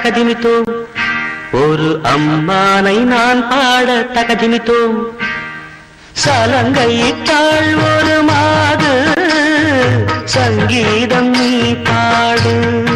தகதிமித்தோ ஒரு அம்மானை நான் பாட தகதிமித்தோ சலங்கையிட்டாள் ஒரு மாது சங்கீதம் நீ பாடு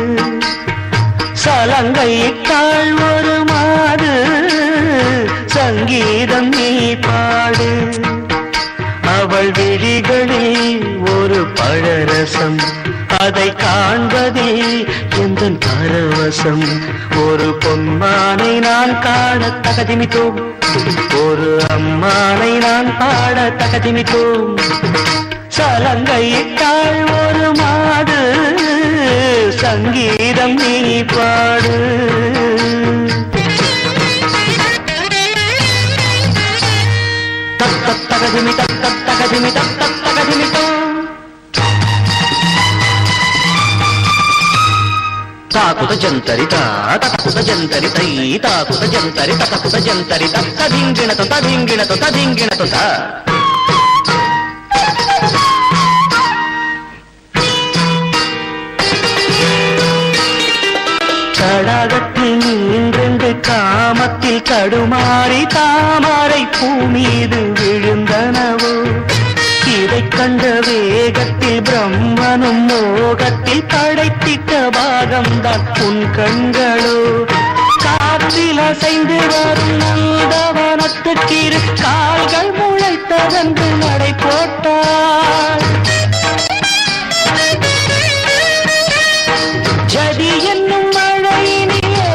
சலங்கையிட்டாள் ஒரு மாது சங்கீதம் நீ பாடு அவள் விழிகளில் ஒரு பழரசம் அதை காண்பதே எந்த பரவசம் ஒரு பொன்மானை நான் காண தகதிமித்தோம் ஒரு அம்மானை நான் பாட தகதிமித்தோம் சலங்கையிட்டாள் ஒரு மாது சங்கீதம் நீ பாடு தத்த தகதிமி தத்த தகதிமி தத்த தகதிமி తాకుత జంతరిత తకుత జంతరిత తాకుత జంతరి తకుత జంతరి తదింగిణత తదింగిణత తదింగిణత தடாகத்தில் நின்றென்று காமத்தில் தடுமாறி தாமரை பூ மீது விழுந்தனவோ இதை கண்ட வேகத்தில் பிரம்மனும் மோகத்தில் படைத்திட்ட பாகம்தான் உன் கண்களோ காற்றில் அசைந்து வரும் நந்தவனத்துக்கிரு கால்கள் முளைத்ததென்று நடை போட்டாள் ஜதி என்னும் மழையினிலே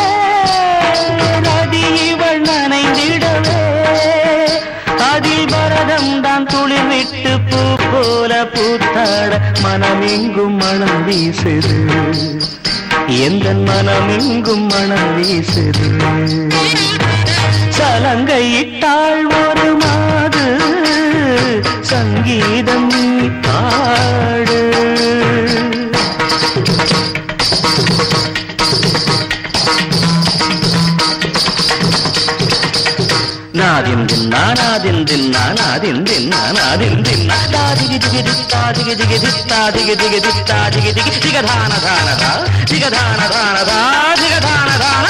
நதி இவள் நனைந்திடவே அதில் பரதம் தான் துளிர் விட்டு பூ போல பூத்தாட மனமெங்கும் மனம் வீசுது எந்த மனமெங்கும் மனம் வீசுது சலங்கையிட்டாள் ஒரு மாது சங்கீதம் நீ பாடு నాదిందిన్నా నాదిందిన్నా నాదిందిన్నా నాదిందిన్నా దిగి దిగి దిత్తా దిగి దిగి దిత్తా దిగి దిగి దిత్తా దిగి దిగి దిగధాన ధాన దిగధాన ధాన దిగధాన ధాన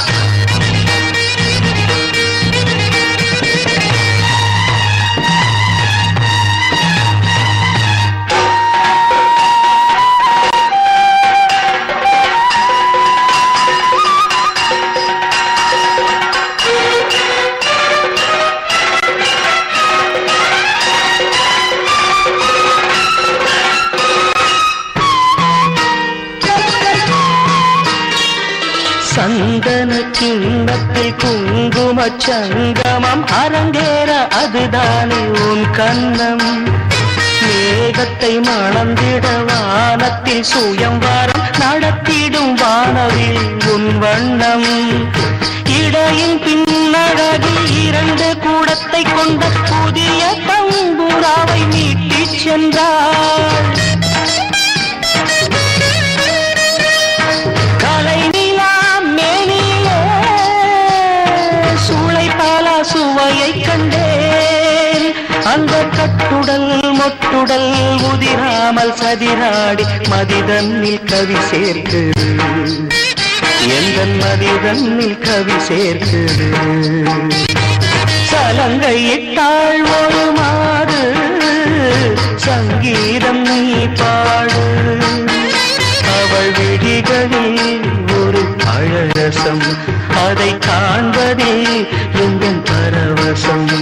சந்தன கிண்ணத்தில் குங்கும சங்கமம் அரங்கேற அதுதானே உன் கண்ணம் மேகத்தை மணந்திட வானத்தில் சுயம்வரம் நடத்திடும் வானவில் உன் வண்ணம் இடையின் பின்னழகில் இரண்டு கூடத்தை கொண்ட புதிய தம்புராவை மீட்டிச் சென்றாள் கலை நிலா மேனிலே சூளை பாலா சுவையை கண்டேன் அந்த கட்டுடல் மொட்டுடல் உதிராமல் சதிராடி மதிதன்னில் கவி சேர்க்குது எந்த மதிதன்னில் கவி சேர்க்குது சலங்கையிட்டாள் ஒரு மாறு சங்கீதம் நீ பாடு அவள் விழிகளில் ஒரு பழரசம் அதை காண்பதே எங்கள் பரவசம்